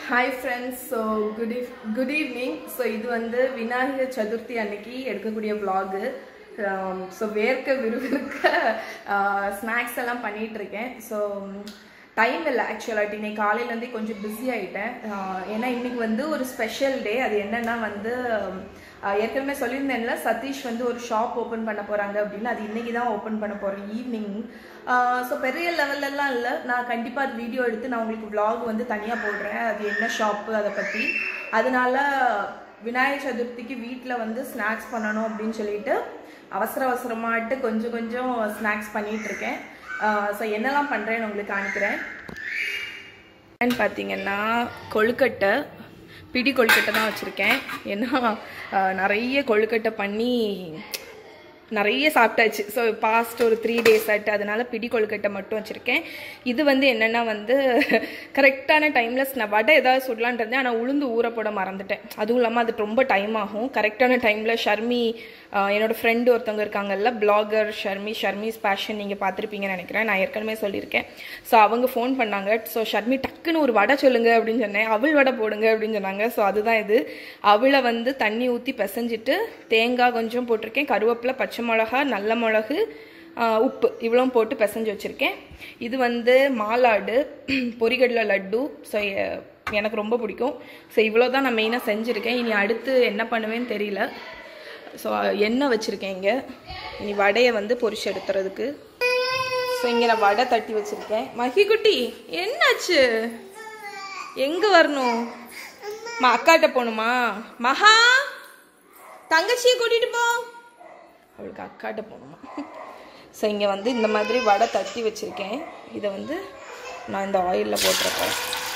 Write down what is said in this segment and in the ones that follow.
Hi friends so good eve good evening so இது வந்து விநாயகர் சதுர்த்தி அன்னைக்கு எடுக்கக்கூடிய vlog ஸோ வேர்க்க விறுவிறுக்க ஸ்நாக்ஸ் எல்லாம் பண்ணிட்டு இருக்கேன் ஸோ டைம் இல்லை ஆக்சுவலாக இன்னைக்கு காலையிலேருந்தே கொஞ்சம் பிஸி ஆகிட்டேன் ஏன்னா இன்னைக்கு வந்து ஒரு ஸ்பெஷல் டே அது என்னன்னா வந்து ஆஹ் ஏற்கனவே சொல்லியிருந்தேன்ல சதீஷ் வந்து ஒரு ஷாப் ஓப்பன் பண்ண போகிறாங்க அப்படின்னு அது இன்னைக்கு தான் ஓப்பன் பண்ண போகிறேன் ஈவினிங் ஸோ பெரிய லெவல்லலாம் இல்லை நான் கண்டிப்பாக அது வீடியோ எடுத்து நான் உங்களுக்கு vlog வந்து தனியாக போடுறேன் அது என்ன ஷாப்பு அதை பற்றி அதனால விநாயகர் சதுர்த்திக்கு வீட்டில் வந்து ஸ்நாக்ஸ் பண்ணணும் அப்படின்னு சொல்லிட்டு அவசர அவசரமாட்டு கொஞ்சம் கொஞ்சம் ஸ்நாக்ஸ் பண்ணிட்டு இருக்கேன் ஸோ என்னெல்லாம் பண்ணுறேன்னு உங்களுக்கு காணிக்கிறேன் என்னன்னு பார்த்தீங்கன்னா கொழுக்கட்டை பிடி கொழுக்கட்டை தான் வச்சுருக்கேன் ஏன்னா ஆஹ், நிறைய கொழுக்கட்டை பண்ணி நிறைய சாப்பிட்டாச்சு ஸோ பாஸ்ட் ஒரு த்ரீ டேஸ் ஆட்டு அதனால பிடி கொழுக்கட்டை மட்டும் வச்சுருக்கேன் இது வந்து என்னென்னா வந்து கரெக்டான டைமில் நான் வடை ஏதாவது சுடலான் இருந்தேன் ஆனால் உளுந்து ஊற போட மறந்துட்டேன் அதுவும் இல்லாமல் அது ரொம்ப டைம் ஆகும் கரெக்டான டைமில் ஷர்மி ஆஹ், என்னோட ஃப்ரெண்டு ஒருத்தவங்க இருக்காங்கல்ல பிளாகர் ஷர்மி ஷர்மிஸ் பேஷன் நீங்கள் பார்த்துருப்பீங்கன்னு நினைக்கிறேன் நான் ஏற்கனவே சொல்லியிருக்கேன் ஸோ அவங்க ஃபோன் பண்ணாங்க ஸோ ஷர்மி டக்குன்னு ஒரு வடை சொல்லுங்க அப்படின்னு சொன்னேன் அவள் வடை போடுங்க அப்படின்னு சொன்னாங்க ஸோ அதுதான் இது அவளை வந்து தண்ணி ஊற்றி பிசைஞ்சிட்டு தேங்காய் கொஞ்சம் போட்டிருக்கேன் கருவேப்பிலை பச்சை மிளகா நல்ல மிளகு ஆஹ், உப்பு இவ்வளோ போட்டு பிசைஞ்சு வச்சுருக்கேன் இது வந்து மாலாடு பொரிகடலை லட்டு ஸோ எனக்கு ரொம்ப பிடிக்கும் ஸோ இவ்வளோ தான் நான் மெயினாக செஞ்சுருக்கேன் இனி அடுத்து என்ன பண்ணுவேன்னு தெரியல ஸோ எண்ணெய் வச்சுருக்கேன் இங்கே இனி வடையை வந்து பொரிச்சு எடுத்துறதுக்கு ஸோ இங்கே நான் வடை தட்டி வச்சுருக்கேன் மகிகுட்டி என்னாச்சு எங்கே வரணும் மா அக்காட்ட போகணுமா மகா தங்கச்சியை கூட்டிகிட்டு போ அவளுக்கு அக்காட்ட போகணுமா ஸோ இங்கே வந்து இந்த மாதிரி வடை தட்டி வச்சுருக்கேன் இதை வந்து நான் இந்த ஆயிலில் போட்டிருக்கேன்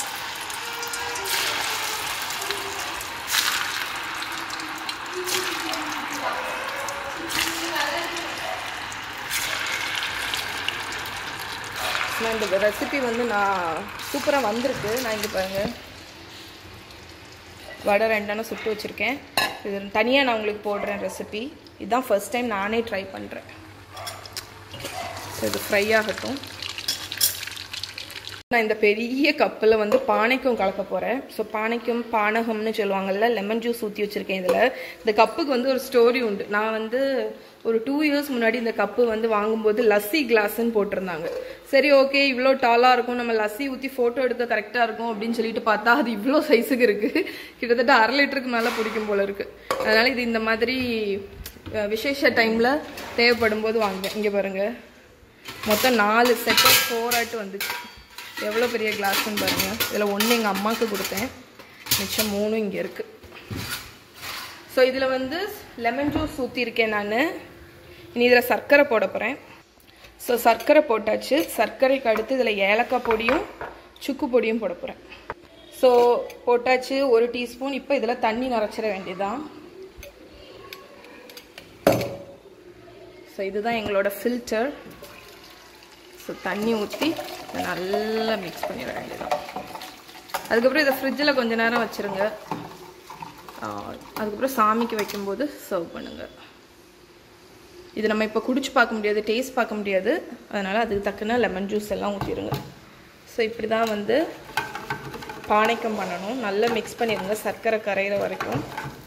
நான் இந்த ரெசிபி வந்து நான் சூப்பராக வந்திருக்கு நான் இங்கே பாருங்கள் வடை ரெண்டான சுட்டு வச்சுருக்கேன் இது தனியாக நான் உங்களுக்கு போடுறேன் ரெசிபி இதுதான் ஃபர்ஸ்ட் டைம் நானே ட்ரை பண்ணுறேன் ஸோ இது ஃப்ரை ஆகட்டும் நான் இந்த பெரிய கப்பில் வந்து பானைக்கும் கலக்க போகிறேன் ஸோ பானைக்கும் பானகம்னு சொல்லுவாங்கல்ல லெமன் ஜூஸ் ஊற்றி வச்சுருக்கேன் இதில் இந்த கப்புக்கு வந்து ஒரு ஸ்டோரி உண்டு நான் வந்து ஒரு டூ இயர்ஸ் முன்னாடி இந்த கப்பு வந்து வாங்கும்போது லஸ்ஸி கிளாஸ்ன்னு போட்டிருந்தாங்க சரி ஓகே இவ்வளோ டாலாக இருக்கும் நம்ம லஸ்ஸி ஊற்றி ஃபோட்டோ எடுக்க கரெக்டாக இருக்கும் அப்படின்னு சொல்லிட்டு பார்த்தா அது இவ்வளோ சைஸுக்கு இருக்குது கிட்டத்தட்ட அரை லிட்டருக்கு மேலே பிடிக்கும் போல இருக்குது அதனால் இது இந்த மாதிரி அஹ், விசேஷ டைமில் தேவைப்படும் போது வாங்குவேன் இங்கே பாருங்கள் மொத்தம் நாலு செட் ஆஃப் ஃபோர் ஆட்டு வந்துச்சு எவ்வளோ பெரிய கிளாஸ்ன்னு பாருங்கள் இதில் ஒன்று எங்கள் அம்மாவுக்கு கொடுத்தேன் மிச்சம் மூணு இங்கே இருக்குது ஸோ இதில் வந்து லெமன் ஜூஸ் ஊற்றிருக்கேன் நான் இனி இதில் சர்க்கரை போட போகிறேன் ஸோ சர்க்கரை போட்டாச்சு சர்க்கரைக்கு அடுத்து இதில் ஏலக்காய் பொடியும் சுக்கு பொடியும் போட போகிறேன் ஸோ போட்டாச்சு ஒரு டீஸ்பூன் இப்போ இதில் தண்ணி நிறச்சிட வேண்டியதுதான் ஸோ இதுதான் எங்களோட ஃபில்டர் ஸோ தண்ணி ஊற்றி இதை நல்லா மிக்ஸ் பண்ணிட வேண்டியதான் அதுக்கப்புறம் இதை ஃப்ரிட்ஜில் கொஞ்ச நேரம் வச்சுருங்க ஆஹ் அதுக்கப்புறம் சாமிக்கு வைக்கும்போது சர்வ் பண்ணுங்க இது நம்ம இப்போ குடிச்சு பார்க்க முடியாது டேஸ்ட் பார்க்க முடியாது அதனால் அதுக்கு தக்கன லெமன் ஜூஸ் எல்லாம் ஊற்றிடுங்க ஸோ இப்படி தான் வந்து பானைக்கம் பண்ணணும் நல்லா மிக்ஸ் பண்ணிடுங்க சர்க்கரை கரையிற வரைக்கும்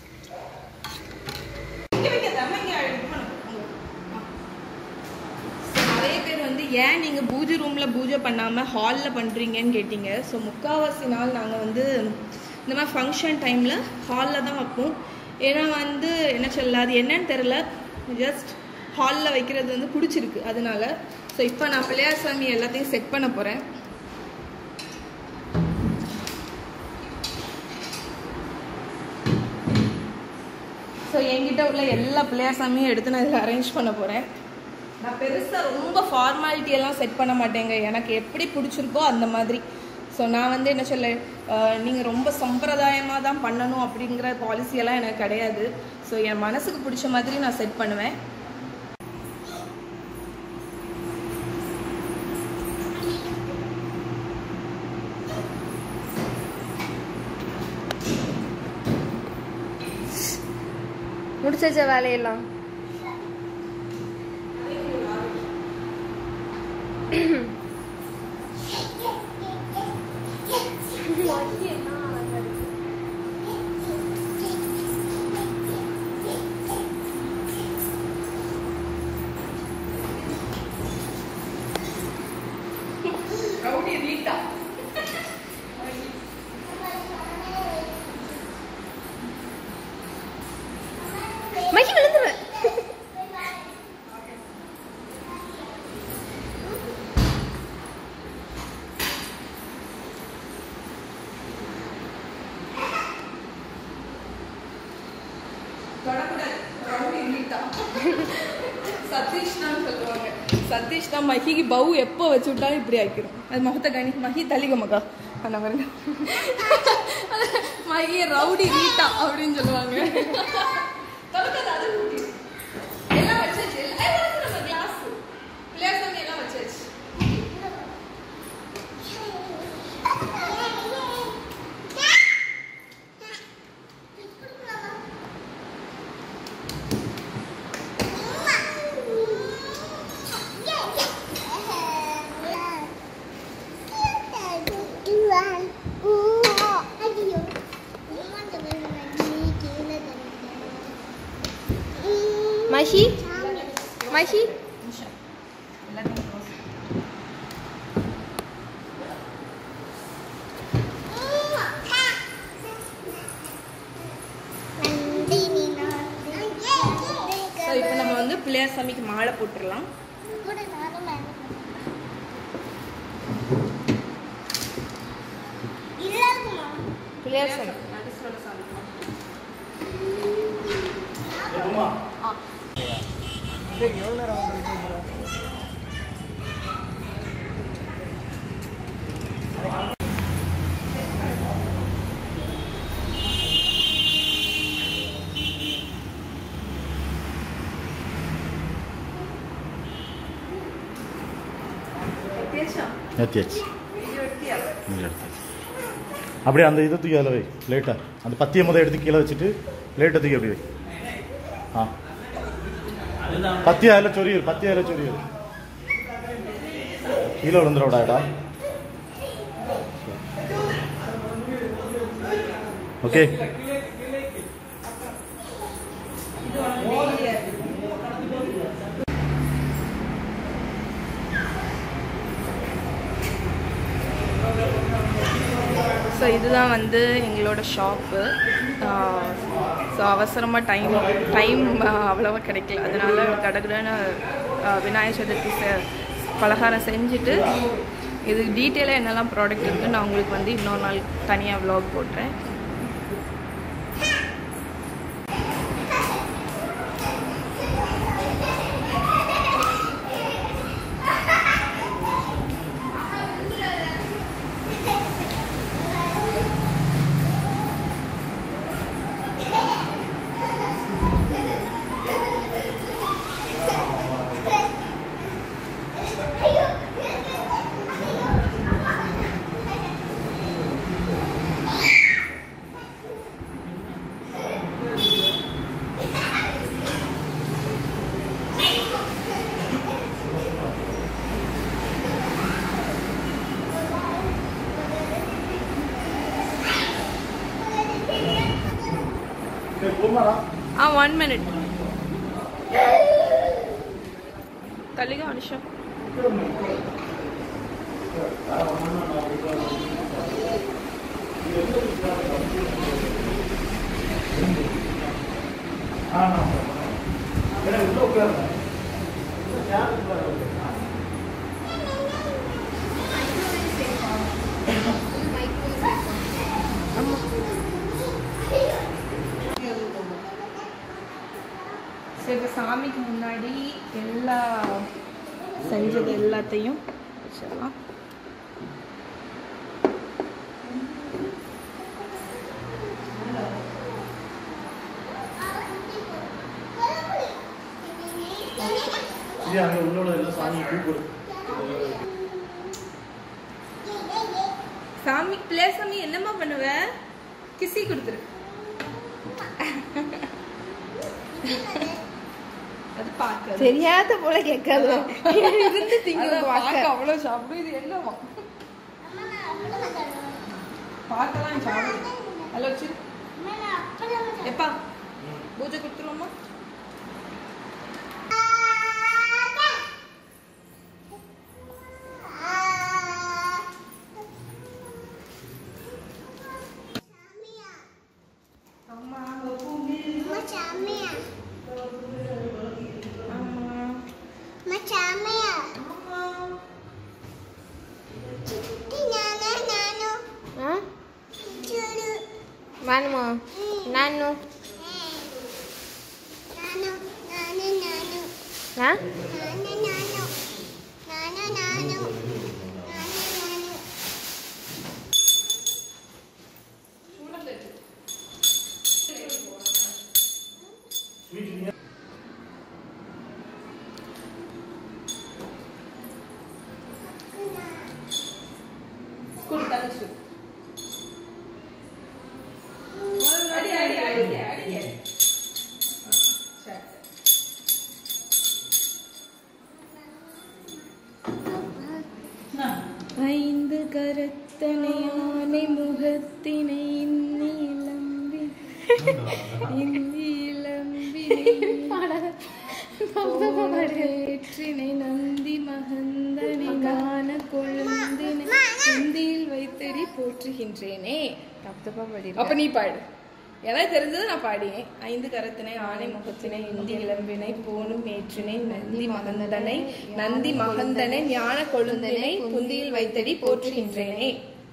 நிறைய பேர் வந்து ஏன் நீங்கள் பூஜை ரூமில் பூஜை பண்ணாமல் ஹாலில் பண்ணுறீங்கன்னு கேட்டீங்க ஸோ முக்கால்வாசி நாள் நாங்கள் வந்து இந்த மாதிரி ஃபங்க்ஷன் டைமில் ஹாலில் தான் வைப்போம் ஏன்னா வந்து என்ன சொல்ல அது என்னன்னு தெரில ஜஸ்ட் ஹாலில் வைக்கிறது வந்து பிடிச்சிருக்கு அதனால ஸோ இப்போ நான் பிள்ளையார் சாமி எல்லாத்தையும் செட் பண்ண போகிறேன் ஸோ என்கிட்ட உள்ள எல்லா பிள்ளையார் சாமியும் எடுத்து நான் இதில் அரேஞ்ச் பண்ண போகிறேன் நான் பெருசாக ரொம்ப ஃபார்மாலிட்டி எல்லாம் செட் பண்ண மாட்டேங்க எனக்கு எப்படி பிடிச்சிருக்கோ அந்த மாதிரி ஸோ நான் வந்து என்ன சொல்ல நீங்கள் ரொம்ப சம்பிரதாயமாக தான் பண்ணணும் அப்படிங்கிற பாலிசியெல்லாம் எனக்கு கிடையாது ஸோ என் மனசுக்கு பிடிச்ச மாதிரி நான் செட் பண்ணுவேன் முடிச்ச வேலையெல்லாம் ரீட்டா மகி விழுந்துருவேன் தொடக்கூடாது ரவுடி ரீட்டா சதீஷ்னான்னு சொல்லுவாங்க சதீஷ்னா மஹிக்கு பவு எப்போ வச்சு விட்டாலும் இப்படி ஆக்கிடும் அது முகத்தை கணி மஹி தலிக மகா அந்த பாருங்க மஹி ரவுடி ரீட்டா அப்படின்னு சொல்லுவாங்க தொடக்காது, அது குட்டி. எல்லாம் வச்சாச்சு எல்லாம் எல்லாம் நம்ம கிளாஸ் பிளேயர்ஸ் வந்து எல்லாம் வச்சாச்சு மஹி மஹி நிமிஷம் எல்லாத்தையும் close. ஸோ இப்போ நம்ம வந்து பிள்ளையார் சாமிக்கு மாலை போட்டுடலாம் பிள்ளையார் சாமி நடுசுரோட சாமி எத்தியாச்சா? ஏற்றியாச்சு இது வெட்டியா? இங்கே எடுத்தாச்சு அப்படியே அந்த இதை தூக்கி அதில் வை லேட்டாக அந்த பத்தியை முத எடுத்து கீழே வச்சுட்டு லேட்டை தூக்கி அப்படி வை ஆ பத்தி அதில் சொரியுது பத்தி அதில் சொரியுது கீழே விழுந்துடவிடாடா ஓகே ஸோ இதுதான் வந்து எங்களோட ஷாப்பு ஸோ அவசரமாக டைம் டைம் அவ்வளோவா கிடைக்கல அதனால கடகடன்னு விநாயகர் சதுர்த்தி செ- பலகாரம் செஞ்சுட்டு இது டீட்டெயிலாக என்னெல்லாம் ப்ராடக்ட் இருக்குன்னு நான் உங்களுக்கு வந்து இன்னொரு நாள் தனியாக vlog போடுறேன் ஆ ஒன் மினிட் தள்ளிగా நிமிஷம் சரி இப்போ சாமிக்கு முன்னாடி எல்லா செஞ்சது எல்லாத்தையும் வச்சிடலாம் இது அங்கே உள்ள எல்லாம் சாமி கூப்பிடு சாமி பிள்ளை சாமி என்னம்மா பண்ணுவ கிசி கொடுத்துரு அது பார்க்க தெரியாத போல கேட்காதோ இருந்து திங்க பார்க்க அவ்வளோ சாப்பிடும் இது என்னவா பார்க்கலாம் சாப்பிடும் ஹலோ சிரு எப்பா பூஜை கொடுத்துருவோமா வேணுமா நானு ஆ குடு தங்கச்சி அடி அடி அடிங்க அடிங்க சரி ஐந்து கரத்தனை ஆனை முகத்தினை இன்னி இளம்பி இன்னி இளம்பினை நந்தி மகந்தனை காண கொழுந்தினை நந்தியில் வைத்தடி போற்றுகின்றேனே தப்பு தப்பா படி அப்ப நீ பாடு எனக்கு தெரிஞ்சது நான் பாடினேன் ஐந்து கரத்தினை ஆனை முகத்தினை இந்தி இளம்பினை போனும் மேற்றினை நந்தி மகந்தனை நந்தி மகந்தனை ஞான கொழுந்தனை புந்தியில் வைத்தடி போற்றுகின்றேனே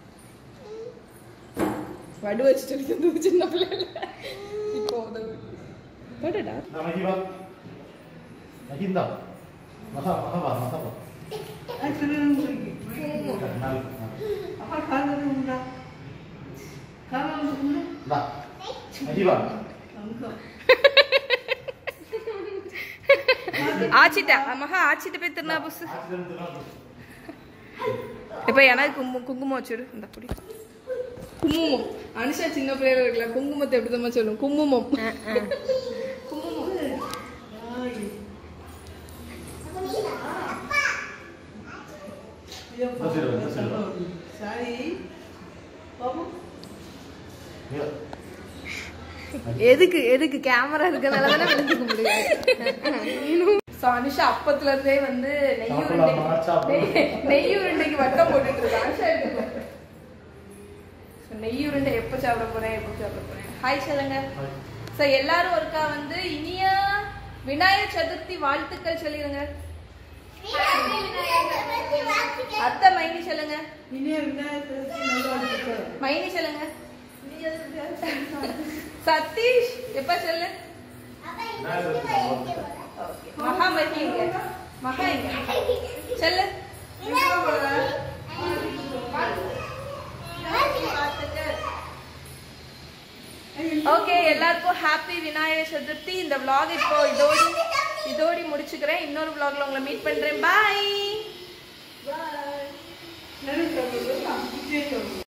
வடு வச்சுட்டு இருக்குது சின்ன பிள்ளைல இப்போ உதவு போடுடா நான் மகி வா மகிந்தா மகா மகா வா மகா வா நாலு, ஆ. வா மகி வா ஆச்சிட்ட மகா ஆச்சிட்ட போய் திருநா புஸ் ஆச்சிரம் திருநாள் இப்ப எனக்கு குங்குமம் குங்குமம் வச்சிடு இந்த புடி குங்குமம் அனுஷா சின்ன பிள்ளையில இருக்கல குங்குமத்தை எப்படி தான் சொல்லும் குங்குமம் குங்குமம் வச்சிரு வச்சிரு ஐயோ. எதுக்கு எதுக்கு கேமரா இருக்கனால தானே விழுந்துக்க முடியும் ஸோ அனுஷா அப்பத்துல இருந்தே வந்து நெய் சாப்பிடலாமா? உருண்டை சாப்பிடலாம். நெய்- நெய் உருண்டைக்கு வட்டம் போட்டுட்டு இருக்கா அனுஷா எடுத்துக்கோ. So, நெய் உருண்டை எப்போ சாப்பிட போறேன் எப்போ சாப்பிட போறேன் ஹாய் சொல்லுங்க ஸோ எல்லாரும் ஒருக்கா வந்து இனிய விநாயகர் சதுர்த்தி வாழ்த்துக்கள் சொல்லிடுங்க அத்தை மைனி சொல்லுங்க மைனி சொல்லுங்க சதீஷ் எப்ப சொல்லு நான் சொல்றேன். Okay. மகா மகி இங்க மகா இங்க சொல்லு ஓகே எல்லாருக்கும் ஹாப்பி விநாயகர் சதுர்த்தி இந்த vlog இப்போ இதோடி இதோடி முடிச்சுக்கிறேன் இன்னொரு vlogல உங்களை மீட் பண்றேன் பாய்